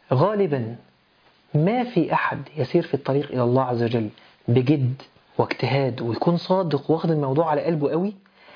غالبا ما في أحد يسير في الطريق إلى الله عز وجل بجد واجتهاد ويكون صادق واخد الموضوع على قلبه قوي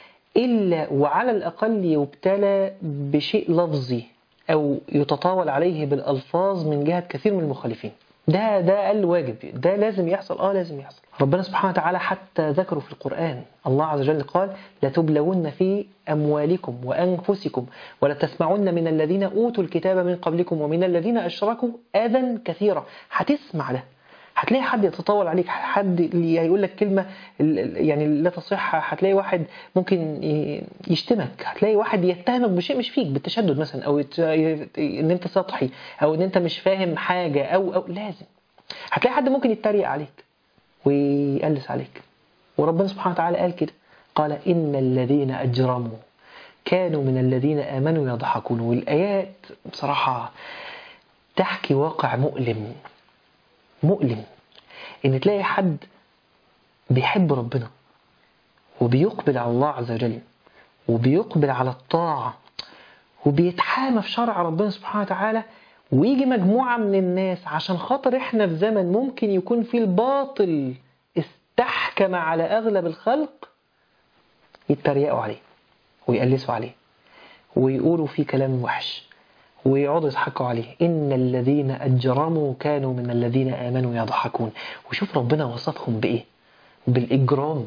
إلا وعلى الأقل يبتلى بشيء لفظي أو يتطاول عليه بالألفاظ من جهة كثير من المخالفين ده ده أقل واجب ده لازم يحصل اه لازم يحصل ربنا سبحانه وتعالى حتى ذكره في القرآن الله عز وجل قال لتبلون في أموالكم وأنفسكم ولتسمعن من الذين أوتوا الكتاب من قبلكم ومن الذين أشركوا أذى كثيرا هتسمع ده هتلاقي حد يتطاول عليك حد اللي هيقول لك كلمة يعني لا تصح هتلاقي واحد ممكن يشتمك هتلاقي واحد يتهمك بشيء مش فيك بالتشدد مثلا أو إن أنت سطحي أو إن أنت مش فاهم حاجة أو, أو لازم هتلاقي حد ممكن يتريق عليك ويقلس عليك وربنا سبحانه وتعالى قال كده قال إن الذين أجرموا كانوا من الذين آمنوا يضحكون والآيات بصراحة تحكي واقع مؤلم مؤلم ان تلاقي حد بيحب ربنا وبيقبل على الله عز وجل وبيقبل على الطاعة وبيتحامى في شرع ربنا سبحانه وتعالى ويجي مجموعة من الناس عشان خاطر احنا في زمن ممكن يكون فيه الباطل استحكم على أغلب الخلق يتريقوا عليه ويقلسوا عليه ويقولوا فيه كلام وحش ويقعدوا يضحكوا عليه إن الذين أجرموا كانوا من الذين آمنوا يضحكون وشوف ربنا وصفهم بإيه بالإجرام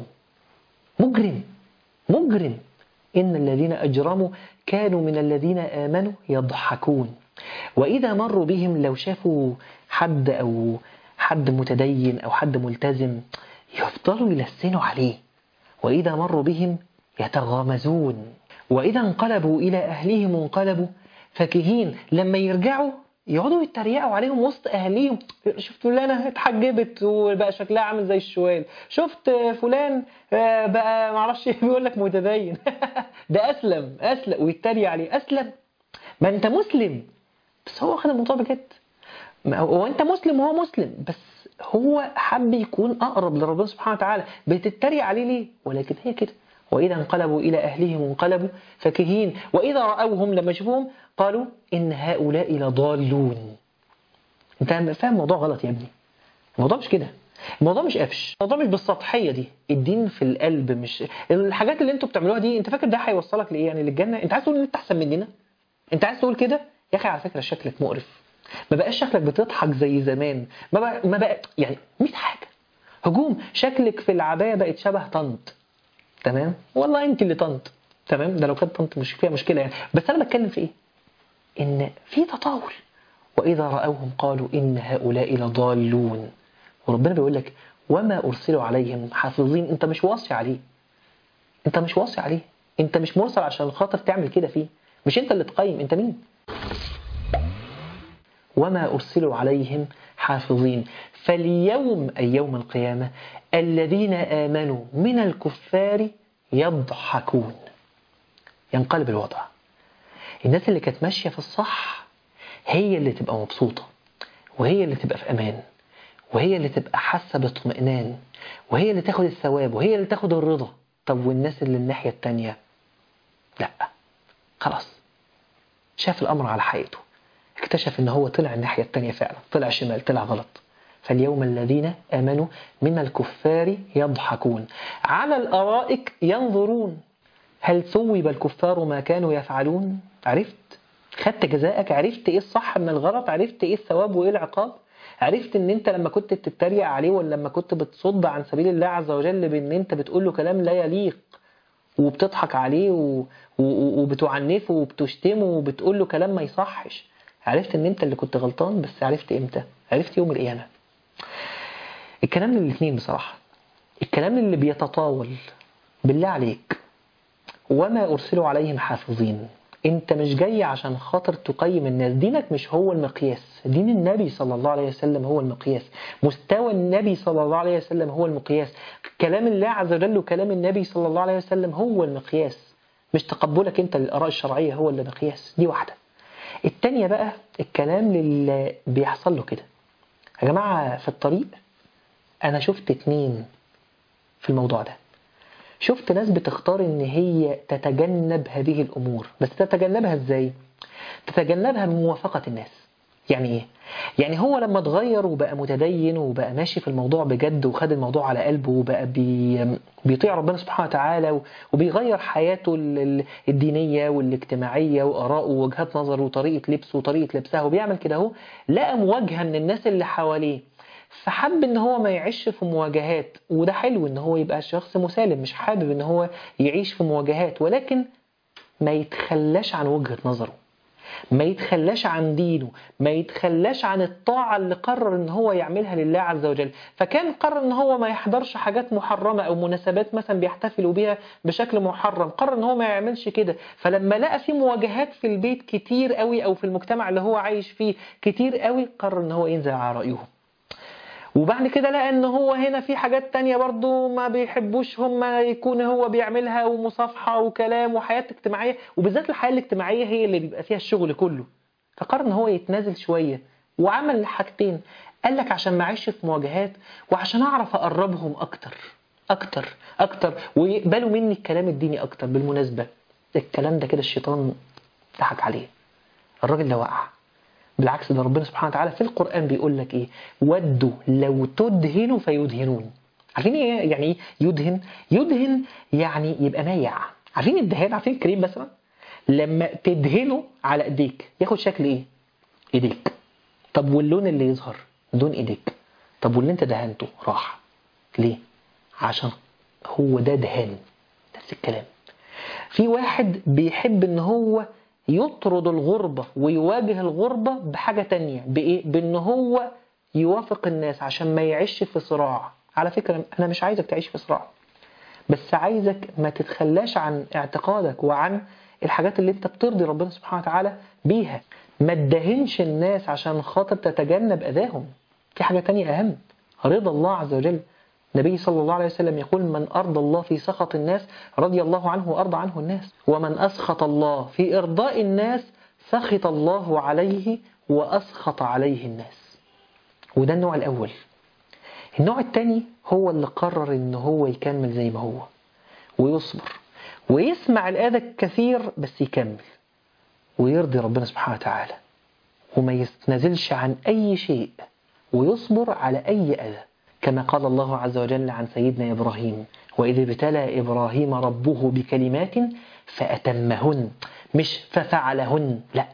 مجرم مجرم إن الذين أجرموا كانوا من الذين آمنوا يضحكون وإذا مروا بهم لو شافوا حد أو حد متدين أو حد ملتزم يفضلوا يلسنوا عليه وإذا مروا بهم يتغامزون وإذا انقلبوا إلى أهلهم انقلبوا فاكهين لما يرجعوا يقعدوا يتريقوا عليهم وسط اهاليهم شفت فلانة اتحجبت وبقى شكلها عامل زي الشوال شفت فلان بقى معرفش بيقول لك متدين ده اسلم اسلم ويتريق عليه اسلم ما انت مسلم بس هو واخد الموضوع بجد هو انت مسلم وهو مسلم بس هو حب يكون اقرب لربنا سبحانه وتعالى بتتريق عليه ليه ولكن هي كده وإذا انقلبوا إلى أهلهم انقلبوا فكهين وإذا رأوهم لما يشوفوهم قالوا إن هؤلاء لضالون أنت فاهم الموضوع غلط يا ابني الموضوع مش كده الموضوع مش قفش الموضوع مش بالسطحية دي الدين في القلب مش الحاجات اللي انتوا بتعملوها دي انت فاكر ده هيوصلك لإيه يعني للجنة انت عايز تقول ان انت أحسن مننا انت عايز تقول كده يا أخي على فكرة شكلك مقرف ما بقاش شكلك بتضحك زي زمان ما بقى, ما بقى يعني 100 حاجة هجوم شكلك في العباية بقت شبه طنط تمام والله انت اللي طنط تمام ده لو كانت طنط مش فيها مشكله يعني بس انا بتكلم في ايه ان في تطاول واذا راوهم قالوا ان هؤلاء لضالون وربنا بيقول لك وما ارسلوا عليهم حافظين انت مش واصي عليه انت مش واصي عليه انت مش مرسل عشان خاطر تعمل كده فيه مش انت اللي تقيم انت مين وما ارسلوا عليهم حافظين فاليوم أي يوم القيامة الذين آمنوا من الكفار يضحكون ينقلب الوضع الناس اللي كانت ماشية في الصح هي اللي تبقى مبسوطة وهي اللي تبقى في أمان وهي اللي تبقى حاسة باطمئنان وهي اللي تاخد الثواب وهي اللي تاخد الرضا طب والناس اللي الناحية التانية لا خلاص شاف الأمر على حقيقته اكتشف ان هو طلع الناحية التانية فعلا طلع شمال طلع غلط فاليوم الذين آمنوا من الكفار يضحكون على الأرائك ينظرون هل ثوب الكفار ما كانوا يفعلون عرفت خدت جزائك عرفت ايه الصح من الغلط عرفت ايه الثواب وايه العقاب عرفت ان انت لما كنت بتتريق عليه ولا لما كنت بتصد عن سبيل الله عز وجل بان انت بتقول له كلام لا يليق وبتضحك عليه و... و... وبتعنفه وبتشتمه وبتقول له كلام ما يصحش عرفت ان انت اللي كنت غلطان بس عرفت امتى عرفت يوم القيامه الكلام للاثنين بصراحه الكلام اللي بيتطاول بالله عليك وما ارسلوا عليهم حافظين انت مش جاي عشان خاطر تقيم الناس دينك مش هو المقياس دين النبي صلى الله عليه وسلم هو المقياس مستوى النبي صلى الله عليه وسلم هو المقياس كلام الله عز وجل وكلام النبي صلى الله عليه وسلم هو المقياس مش تقبلك انت للآراء الشرعية هو اللي مقياس دي واحدة التانية بقى الكلام اللي بيحصل له كده يا جماعة في الطريق أنا شفت اتنين في الموضوع ده شفت ناس بتختار ان هي تتجنب هذه الامور بس تتجنبها ازاي تتجنبها بموافقة الناس يعني ايه يعني هو لما اتغير وبقى متدين وبقى ماشي في الموضوع بجد وخد الموضوع على قلبه وبقى بي بيطيع ربنا سبحانه وتعالى وبيغير حياته الدينية والاجتماعية وآراءه ووجهات نظره وطريقة لبسه وطريقة لبسها وبيعمل كده اهو لقى مواجهة من الناس اللي حواليه فحب ان هو ما يعيش في مواجهات وده حلو ان هو يبقى شخص مسالم مش حابب ان هو يعيش في مواجهات ولكن ما يتخلاش عن وجهة نظره ما يتخلاش عن دينه ما يتخلاش عن الطاعة اللي قرر ان هو يعملها لله عز وجل فكان قرر ان هو ما يحضرش حاجات محرمة او مناسبات مثلا بيحتفلوا بيها بشكل محرم قرر ان هو ما يعملش كده فلما لقى في مواجهات في البيت كتير قوي او في المجتمع اللي هو عايش فيه كتير قوي قرر ان هو ينزل على رأيهم وبعد كده لقى ان هو هنا في حاجات تانية برضو ما بيحبوش هم يكون هو بيعملها ومصافحة وكلام وحياة اجتماعية وبالذات الحياة الاجتماعية هي اللي بيبقى فيها الشغل كله فقرر ان هو يتنازل شوية وعمل حاجتين قال لك عشان ما اعيش في مواجهات وعشان اعرف اقربهم اكتر اكتر اكتر ويقبلوا مني الكلام الديني اكتر بالمناسبة الكلام ده كده الشيطان ضحك عليه الراجل ده وقع بالعكس ده ربنا سبحانه وتعالى في القرآن بيقول لك ايه ودوا لو تدهنوا فيدهنون عارفين ايه يعني ايه يدهن يدهن يعني يبقى مايع عارفين الدهان عارفين الكريم مثلا لما تدهنه على ايديك ياخد شكل ايه ايديك طب واللون اللي يظهر لون ايديك طب واللي انت دهنته راح ليه عشان هو ده دهان نفس الكلام في واحد بيحب ان هو يطرد الغربة ويواجه الغربة بحاجة تانية بإيه؟ بإن هو يوافق الناس عشان ما يعيش في صراع على فكرة أنا مش عايزك تعيش في صراع بس عايزك ما تتخلاش عن اعتقادك وعن الحاجات اللي انت بترضي ربنا سبحانه وتعالى بيها ما تدهنش الناس عشان خاطر تتجنب أذاهم في حاجة تانية أهم رضا الله عز وجل النبي صلى الله عليه وسلم يقول من أرضى الله في سخط الناس رضي الله عنه وأرضى عنه الناس ومن أسخط الله في إرضاء الناس سخط الله عليه وأسخط عليه الناس وده النوع الأول النوع الثاني هو اللي قرر ان هو يكمل زي ما هو ويصبر ويسمع الأذى الكثير بس يكمل ويرضي ربنا سبحانه وتعالى وما يتنازلش عن أي شيء ويصبر على أي أذى كما قال الله عز وجل عن سيدنا إبراهيم وإذ ابتلى إبراهيم ربه بكلمات فأتمهن مش ففعلهن لا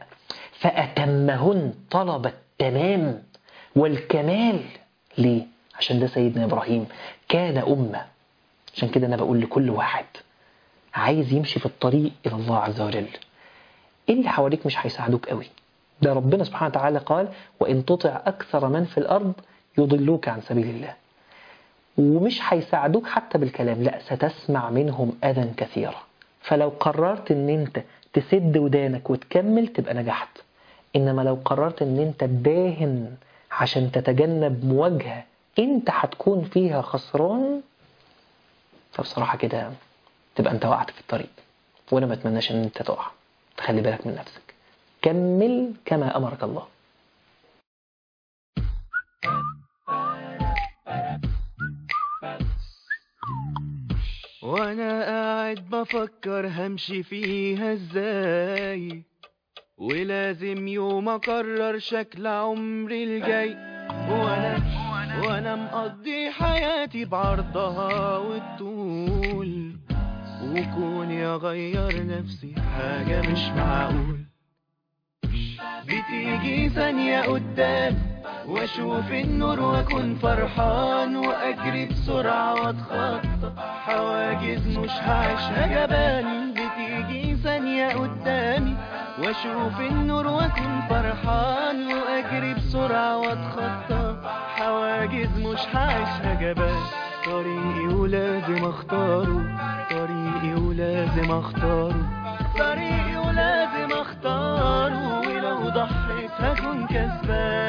فأتمهن طلب التمام والكمال ليه؟ عشان ده سيدنا إبراهيم كان أمة عشان كده أنا بقول لكل واحد عايز يمشي في الطريق إلى الله عز وجل إيه اللي حواليك مش هيساعدوك قوي ده ربنا سبحانه وتعالى قال وإن تطع أكثر من في الأرض يضلوك عن سبيل الله ومش هيساعدوك حتى بالكلام لا ستسمع منهم أذى كثيرا فلو قررت ان انت تسد ودانك وتكمل تبقى نجحت انما لو قررت ان انت تداهن عشان تتجنب مواجهة انت هتكون فيها خسران فبصراحة كده تبقى انت وقعت في الطريق وانا ما اتمناش ان انت تقع تخلي بالك من نفسك كمل كما امرك الله وانا قاعد بفكر همشي فيها ازاي ولازم يوم اقرر شكل عمري الجاي وانا وانا مقضي حياتي بعرضها والطول وكوني اغير نفسي حاجة مش معقول بتيجي ثانية قدام واشوف النور واكون فرحان واجري بسرعة واتخطى حواجز مش هعيشها جبان بتيجي ثانية قدامي واشوف النور واكون فرحان واجري بسرعة واتخطى حواجز مش هعيشها جبان طريقي ولازم اختاره طريقي ولازم اختاره طريقي ولازم اختاره ولو ضحيت هكون كسبان